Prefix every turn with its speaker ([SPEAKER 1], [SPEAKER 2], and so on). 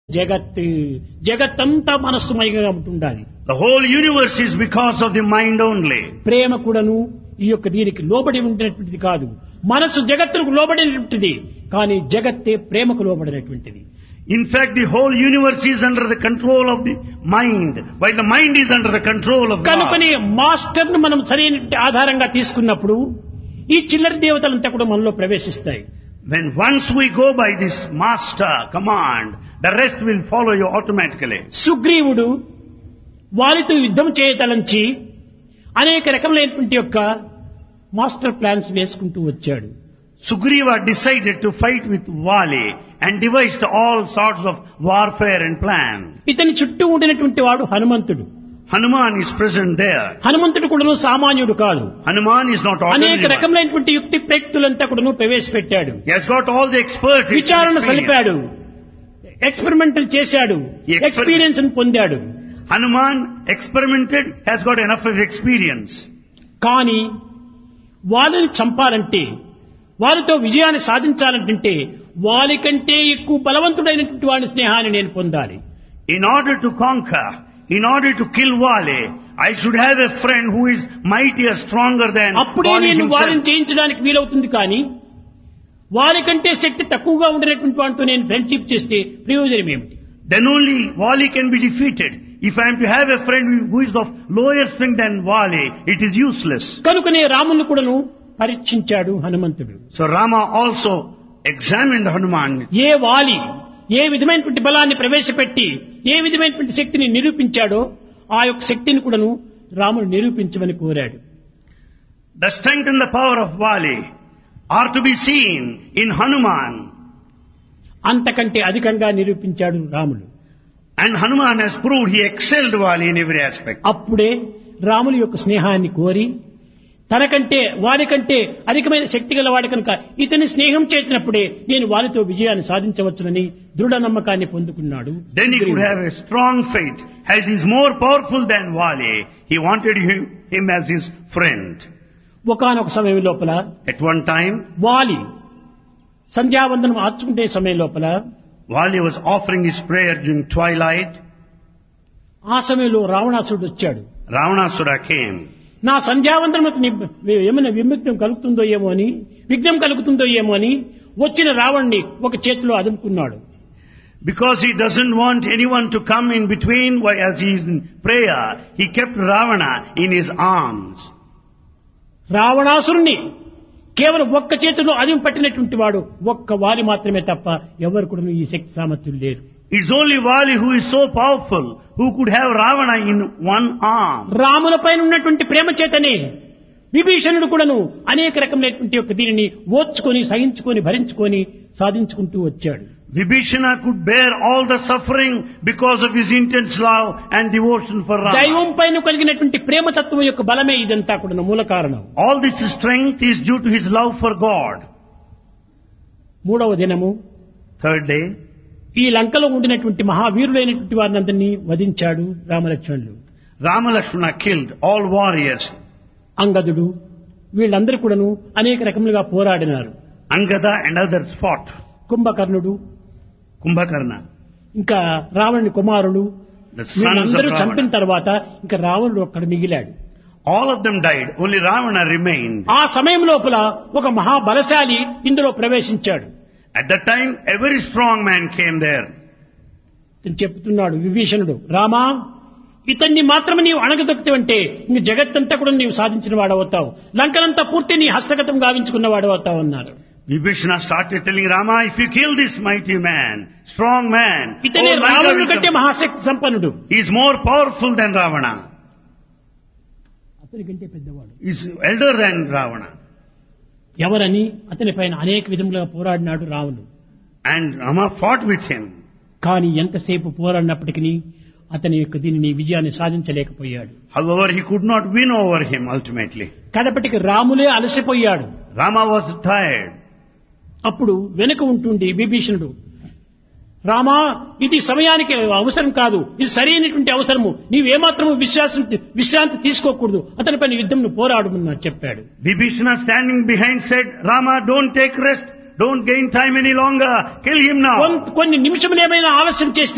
[SPEAKER 1] జగత్ జగత్తంతా మనస్సుమయంగా ఉంటుండాలి
[SPEAKER 2] The whole universe is because of the mind only.
[SPEAKER 1] ప్రేమ కూడాను ఈ యొక్క దీనికి లోబడి ఉండేటువంటిది కాదు మనస్సు జగత్తుకు లోబడినటువంటిది కానీ జగత్తే ప్రేమకు లోబడినటువంటిది
[SPEAKER 2] In fact, the whole universe is under the control of the mind, while the mind is under the control of God.
[SPEAKER 1] కనుకని మాస్టర్ ను మనం సరైన ఆధారంగా తీసుకున్నప్పుడు ఈ చిల్లర దేవతలంతా కూడా మనలో ప్రవేశిస్తాయి
[SPEAKER 2] When once we go by this master command, the rest will follow you automatically.
[SPEAKER 1] సుగ్రీవుడు వారితో యుద్ధం చేయతలంచి అనేక రకములైనటువంటి యొక్క మాస్టర్ ప్లాన్స్ వేసుకుంటూ వచ్చాడు
[SPEAKER 2] Sugriva decided to fight with Vali and devised all sorts of warfare and plan.
[SPEAKER 1] ఇతని చుట్టూ ఉండినటువంటి వాడు హనుమంతుడు
[SPEAKER 2] Hanuman is present there.
[SPEAKER 1] హనుమంతుడు కూడాను సామాన్యుడు కాదు
[SPEAKER 2] Hanuman is not
[SPEAKER 1] అనేక
[SPEAKER 2] ordinary. one.
[SPEAKER 1] రకములైనటువంటి యుక్తి ప్రయుక్తులంతా కూడాను ప్రవేశపెట్టాడు
[SPEAKER 2] He has got all the expertise. and
[SPEAKER 1] విచారణ
[SPEAKER 2] experience.
[SPEAKER 1] సలిపాడు ఎక్స్పెరిమెంటల్ చేశాడు
[SPEAKER 2] Exper-
[SPEAKER 1] ఎక్స్పీరియన్స్ పొందాడు
[SPEAKER 2] Hanuman experimented, has got enough of experience.
[SPEAKER 1] కానీ వాళ్ళని చంపాలంటే వారితో విజయాన్ని సాధించాలంటే వారికంటే ఎక్కువ బలవంతుడైనటువంటి వాడి స్నేహాన్ని నేను పొందాలి
[SPEAKER 2] In order to conquer, in order to kill Vali, I should have a friend who is mightier, stronger than
[SPEAKER 1] అప్పుడే
[SPEAKER 2] Vali
[SPEAKER 1] నేను వారిని
[SPEAKER 2] himself.
[SPEAKER 1] జయించడానికి వీలవుతుంది కానీ వారికంటే శక్తి తక్కువగా ఉండినటువంటి వాడితో నేను ఫ్రెండ్షిప్ చేస్తే ప్రయోజనం ఏమిటి
[SPEAKER 2] Then only Vali can be defeated. If I am to have a friend who is of lower strength than Vali, it is useless.
[SPEAKER 1] కనుకనే రాముని కూడాను పరీక్షించాడు హనుమంతుడు
[SPEAKER 2] So Rama also examined Hanuman.
[SPEAKER 1] ఏ వాలి ఏ విధమైనటువంటి బలాన్ని ప్రవేశపెట్టి ఏ విధమైనటువంటి శక్తిని నిరూపించాడో ఆ యొక్క శక్తిని కూడాను రాముడు నిరూపించమని కోరాడు
[SPEAKER 2] The strength and the power of Vali are to be seen in Hanuman.
[SPEAKER 1] అంతకంటే అధికంగా నిరూపించాడు రాముడు
[SPEAKER 2] And Hanuman has proved he excelled Vali in every aspect.
[SPEAKER 1] అప్పుడే రాముని యొక్క స్నేహాన్ని కోరి తనకంటే వారికంటే అధికమైన శక్తి గల వాడి కనుక ఇతని స్నేహం చేసినప్పుడే నేను వారితో విజయాన్ని సాధించవచ్చునని దృఢ నమ్మకాన్ని పొందుకున్నాడు
[SPEAKER 2] Then he could have a strong faith. As he is more powerful than Vali, he wanted him, him as his friend.
[SPEAKER 1] ఒకనొక సమయం లోపల
[SPEAKER 2] At one time,
[SPEAKER 1] వాలి సంధ్యావందనం ఆర్చుకుంటే సమయం లోపల
[SPEAKER 2] Vali was offering his prayer during twilight.
[SPEAKER 1] ఆ సమయంలో రావణాసుడు వచ్చాడు
[SPEAKER 2] Ravanasura came.
[SPEAKER 1] నా సంధ్యావందనకు ని- ఏమైనా విముగ్నం కలుగుతుందో ఏమో అని విఘ్నం కలుగుతుందో ఏమో అని వచ్చిన రావణ్ణి ఒక చేతిలో అదుముకున్నాడు
[SPEAKER 2] Because he doesn't want anyone to come in between while as he is in prayer, he kept Ravana in his arms.
[SPEAKER 1] రావణాసురుణ్ణి కేవలం ఒక్క చేతిలో అదిం పట్టినటువంటి వాడు ఒక్క వారి మాత్రమే తప్ప ఎవరు కూడా ఈ శక్తి సామర్థ్యం లేరు
[SPEAKER 2] It's only Vali who is so powerful who could have Ravana in one arm.
[SPEAKER 1] రాముల పైన ఉన్నటువంటి ప్రేమ చేతనే విభీషణుడు కూడాను అనేక రకమైనటువంటి యొక్క దీనిని ఓర్చుకొని సహించుకొని భరించుకొని సాధించుకుంటూ వచ్చాడు
[SPEAKER 2] Vibhishana could bear all the suffering because of his intense love and devotion for Rama.
[SPEAKER 1] దైవం పైన కలిగినటువంటి ప్రేమ తత్వం యొక్క బలమే ఇదంతా కూడా మూల కారణం
[SPEAKER 2] All this strength is due to his love for God.
[SPEAKER 1] మూడవ దినము
[SPEAKER 2] Third day,
[SPEAKER 1] ఈ లంకలో ఉండినటువంటి మహావీరులైనటువంటి వారిని అందరినీ వధించాడు రామలక్ష్మణులు
[SPEAKER 2] Rama Lakshmana killed all warriors.
[SPEAKER 1] అంగదుడు వీళ్ళందరూ కూడాను అనేక రకములుగా పోరాడినారు
[SPEAKER 2] Angada and others fought.
[SPEAKER 1] కుంభకర్ణుడు
[SPEAKER 2] Kumbhakarna,
[SPEAKER 1] ఇంకా రావణుని కుమారుడు
[SPEAKER 2] the sons of
[SPEAKER 1] వీళ్ళందరూ చంపిన
[SPEAKER 2] Ravana.
[SPEAKER 1] తర్వాత ఇంకా రావణుడు ఒక్కడ మిగిలాడు
[SPEAKER 2] All of them died. Only Ravana remained.
[SPEAKER 1] ఆ సమయం లోపల ఒక మహాబలశాలి ఇందులో ప్రవేశించాడు
[SPEAKER 2] At that time, a very strong man came there.
[SPEAKER 1] ఇతను చెప్తున్నాడు విభీషణుడు రామా ఇతన్ని మాత్రమే నీవు అణగదొక్కితే ఇంక జగత్తంతా కూడా నీవు సాధించిన వాడవుతావు లంకనంతా పూర్తి నీ హస్తగతం గావించుకున్న వాడవుతావు అన్నారు
[SPEAKER 2] Vibhishana started telling Rama, if you kill this mighty man, strong man,
[SPEAKER 1] ఇతనే
[SPEAKER 2] all Lanka
[SPEAKER 1] రావణుడి
[SPEAKER 2] will
[SPEAKER 1] కంటే
[SPEAKER 2] come.
[SPEAKER 1] మహాశక్తి సంపన్నుడు
[SPEAKER 2] he is more powerful than Ravana.
[SPEAKER 1] అతని కంటే పెద్దవాడు
[SPEAKER 2] He is elder than Ravana.
[SPEAKER 1] ఎవరని అతని పైన అనేక విధములుగా పోరాడినాడు రావణుడు
[SPEAKER 2] And Rama fought with him.
[SPEAKER 1] కానీ ఎంతసేపు పోరాడినప్పటికీ అతని యొక్క దీనిని విజయాన్ని సాధించలేకపోయాడు
[SPEAKER 2] However, he could not win over him ultimately.
[SPEAKER 1] కడపటికి రాములే అలసిపోయాడు
[SPEAKER 2] Rama was tired.
[SPEAKER 1] అప్పుడు వెనుక ఉంటుండి విభీషణుడు రామా ఇది సమయానికి అవసరం కాదు ఇది సరైనటువంటి అవసరము నీవేమాత్రము విశ్వాసం విశ్రాంతి తీసుకోకూడదు అతని పైన యుద్ధంను పోరాడమని చెప్పాడు
[SPEAKER 2] Vibhishana standing behind said, Rama, don't take rest. Don't gain time any longer. Kill him now.
[SPEAKER 1] కొన్- కొన్ని నిమిషములు ఏమైనా ఆలస్యం చేస్తే